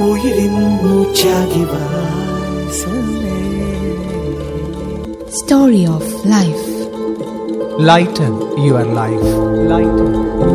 ഉയിരിന്നൂച്ചാകി വാസനേ Story of Life. Lighten your life lighten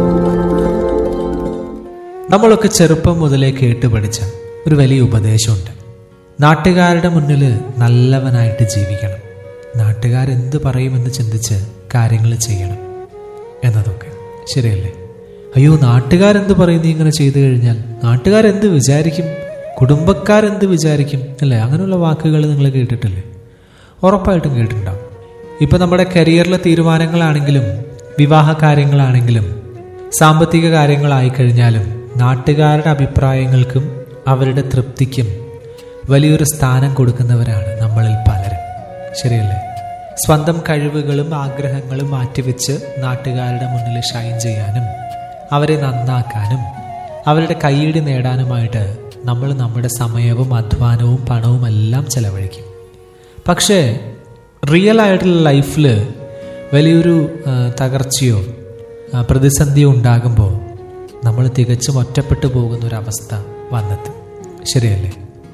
നമ്മളൊക്കെ ചെറുപ്പം മുതലേ കേട്ട് പഠിച്ച ഒരു വലിയ ഉപദേശമുണ്ട് നാട്ടുകാരുടെ മുന്നിൽ നല്ലവനായിട്ട് ജീവിക്കണം നാട്ടുകാരെന്ത് പറയുമെന്ന് ചിന്തിച്ച് കാര്യങ്ങൾ ചെയ്യണം എന്നതൊക്കെ ശരിയല്ലേ അയ്യോ നാട്ടുകാരെന്ത് പറയും നീ ഇങ്ങനെ ചെയ്തു കഴിഞ്ഞാൽ നാട്ടുകാരെന്ത് വിചാരിക്കും കുടുംബക്കാരെന്ത് വിചാരിക്കും അല്ലേ അങ്ങനെയുള്ള വാക്കുകൾ നിങ്ങൾ കേട്ടിട്ടില്ലേ ഉറപ്പായിട്ടും കേട്ടിട്ടുണ്ടാവും ഇപ്പൊ നമ്മുടെ കരിയറിലെ തീരുമാനങ്ങളാണെങ്കിലും വിവാഹ കാര്യങ്ങളാണെങ്കിലും സാമ്പത്തിക കാര്യങ്ങളായി കഴിഞ്ഞാലും നാട്ടുകാരുടെ അഭിപ്രായങ്ങൾക്കും അവരുടെ തൃപ്തിക്കും വലിയൊരു സ്ഥാനം കൊടുക്കുന്നവരാണ് നമ്മളിൽ പലരും ശരിയല്ലേ സ്വന്തം കഴിവുകളും ആഗ്രഹങ്ങളും മാറ്റിവെച്ച് നാട്ടുകാരുടെ മുന്നിൽ ഷൈൻ ചെയ്യാനും അവരെ നന്നാക്കാനും അവരുടെ കൈയടി നേടാനുമായിട്ട് നമ്മൾ നമ്മുടെ സമയവും അധ്വാനവും പണവും എല്ലാം ചെലവഴിക്കും പക്ഷേ റിയൽ ആയിട്ടുള്ള ലൈഫിൽ വലിയൊരു ആ, തകർച്ചയോ ആ, പ്രതിസന്ധിയോ ഉണ്ടാകുമ്പോൾ നമ്മൾ തികച്ചും ഒറ്റപ്പെട്ടു പോകുന്ന ഒരവസ്ഥ വന്നെത്തും ശരിയല്ലേ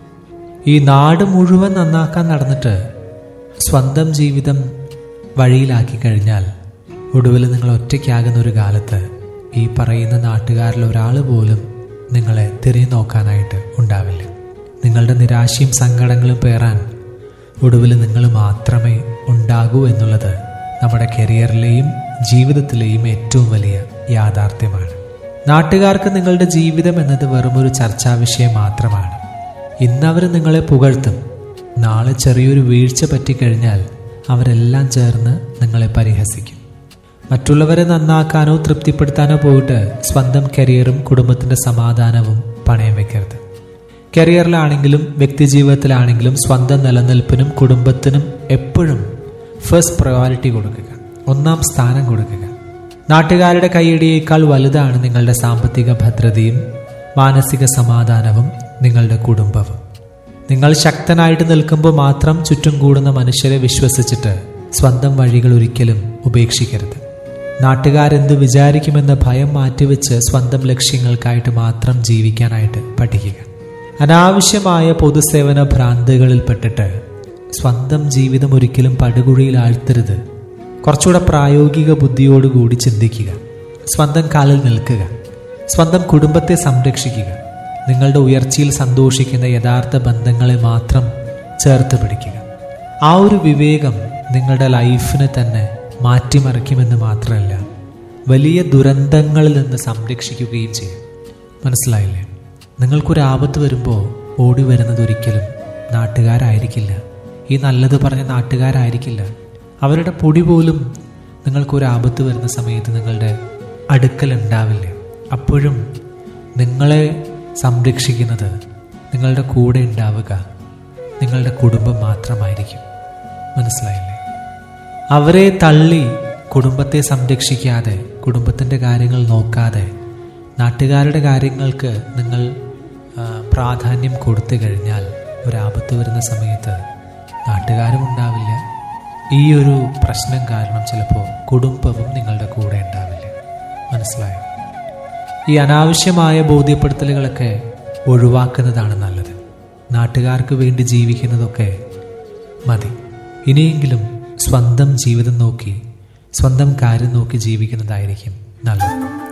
ഈ നാട് മുഴുവൻ നന്നാക്കാൻ നടന്നിട്ട് സ്വന്തം ജീവിതം വഴിയിലാക്കി കഴിഞ്ഞാൽ ഒടുവിൽ നിങ്ങൾ ഒറ്റയ്ക്കാകുന്ന ഒരു കാലത്ത് ഈ പറയുന്ന നാട്ടുകാരിൽ ഒരാൾ പോലും നിങ്ങളെ തിരിഞ്ഞു നോക്കാനായിട്ട് ഉണ്ടാവില്ല നിങ്ങളുടെ നിരാശയും സങ്കടങ്ങളും പേറാൻ ഒടുവിൽ നിങ്ങൾ മാത്രമേ ഉണ്ടാകൂ എന്നുള്ളത് നമ്മുടെ കരിയറിലെയും ജീവിതത്തിലെയും ഏറ്റവും വലിയ യാഥാർത്ഥ്യമാണ് നാട്ടുകാർക്ക് നിങ്ങളുടെ ജീവിതം എന്നത് വെറുമൊരു ചർച്ചാ വിഷയം മാത്രമാണ് ഇന്നവർ നിങ്ങളെ പുകഴ്ത്തും നാളെ ചെറിയൊരു വീഴ്ച പറ്റിക്കഴിഞ്ഞാൽ അവരെല്ലാം ചേർന്ന് നിങ്ങളെ പരിഹസിക്കും മറ്റുള്ളവരെ നന്നാക്കാനോ തൃപ്തിപ്പെടുത്താനോ പോയിട്ട് സ്വന്തം കരിയറും കുടുംബത്തിന്റെ സമാധാനവും പണയം വെക്കരുത് കരിയറിലാണെങ്കിലും വ്യക്തിജീവിതത്തിലാണെങ്കിലും സ്വന്തം നിലനിൽപ്പിനും കുടുംബത്തിനും എപ്പോഴും ഫസ്റ്റ് പ്രയോറിറ്റി കൊടുക്കുക ഒന്നാം സ്ഥാനം കൊടുക്കുക നാട്ടുകാരുടെ കൈയടിയേക്കാൾ വലുതാണ് നിങ്ങളുടെ സാമ്പത്തിക ഭദ്രതയും മാനസിക സമാധാനവും നിങ്ങളുടെ കുടുംബവും നിങ്ങൾ ശക്തനായിട്ട് നിൽക്കുമ്പോൾ മാത്രം ചുറ്റും കൂടുന്ന മനുഷ്യരെ വിശ്വസിച്ചിട്ട് സ്വന്തം വഴികൾ ഒരിക്കലും ഉപേക്ഷിക്കരുത് നാട്ടുകാരെന്ത് വിചാരിക്കുമെന്ന ഭയം മാറ്റിവെച്ച് സ്വന്തം ലക്ഷ്യങ്ങൾക്കായിട്ട് മാത്രം ജീവിക്കാനായിട്ട് പഠിക്കുക അനാവശ്യമായ പൊതുസേവന ഭ്രാന്തുകളിൽപ്പെട്ടിട്ട് സ്വന്തം ജീവിതം ഒരിക്കലും പടുകുഴിയിൽ ആഴ്ത്തരുത് കുറച്ചുകൂടെ പ്രായോഗിക ബുദ്ധിയോടുകൂടി ചിന്തിക്കുക സ്വന്തം കാലിൽ നിൽക്കുക സ്വന്തം കുടുംബത്തെ സംരക്ഷിക്കുക നിങ്ങളുടെ ഉയർച്ചയിൽ സന്തോഷിക്കുന്ന യഥാർത്ഥ ബന്ധങ്ങളെ മാത്രം ചേർത്ത് പിടിക്കുക ആ ഒരു വിവേകം നിങ്ങളുടെ ലൈഫിനെ തന്നെ മാറ്റിമറിക്കുമെന്ന് മാത്രമല്ല വലിയ ദുരന്തങ്ങളിൽ നിന്ന് സംരക്ഷിക്കുകയും ചെയ്യും മനസ്സിലായില്ലേ നിങ്ങൾക്കൊരു ആപത്ത് വരുമ്പോൾ ഓടി വരുന്നത് ഒരിക്കലും നാട്ടുകാരായിരിക്കില്ല ഈ നല്ലത് പറഞ്ഞ നാട്ടുകാരായിരിക്കില്ല അവരുടെ പൊടി പോലും നിങ്ങൾക്കൊരു ആപത്ത് വരുന്ന സമയത്ത് നിങ്ങളുടെ അടുക്കൽ ഉണ്ടാവില്ല അപ്പോഴും നിങ്ങളെ സംരക്ഷിക്കുന്നത് നിങ്ങളുടെ കൂടെ ഉണ്ടാവുക നിങ്ങളുടെ കുടുംബം മാത്രമായിരിക്കും മനസ്സിലായില്ലേ അവരെ തള്ളി കുടുംബത്തെ സംരക്ഷിക്കാതെ കുടുംബത്തിൻ്റെ കാര്യങ്ങൾ നോക്കാതെ നാട്ടുകാരുടെ കാര്യങ്ങൾക്ക് നിങ്ങൾ ആ, പ്രാധാന്യം കൊടുത്തു കഴിഞ്ഞാൽ ഒരാപത്ത് വരുന്ന സമയത്ത് നാട്ടുകാരും ഉണ്ടാവില്ല ഈ ഒരു പ്രശ്നം കാരണം ചിലപ്പോൾ കുടുംബവും നിങ്ങളുടെ കൂടെ ഉണ്ടാവില്ല മനസ്സിലായോ ഈ അനാവശ്യമായ ബോധ്യപ്പെടുത്തലുകളൊക്കെ ഒഴിവാക്കുന്നതാണ് നല്ലത് നാട്ടുകാർക്ക് വേണ്ടി ജീവിക്കുന്നതൊക്കെ മതി ഇനിയെങ്കിലും സ്വന്തം ജീവിതം നോക്കി സ്വന്തം കാര്യം നോക്കി ജീവിക്കുന്നതായിരിക്കും നല്ലത്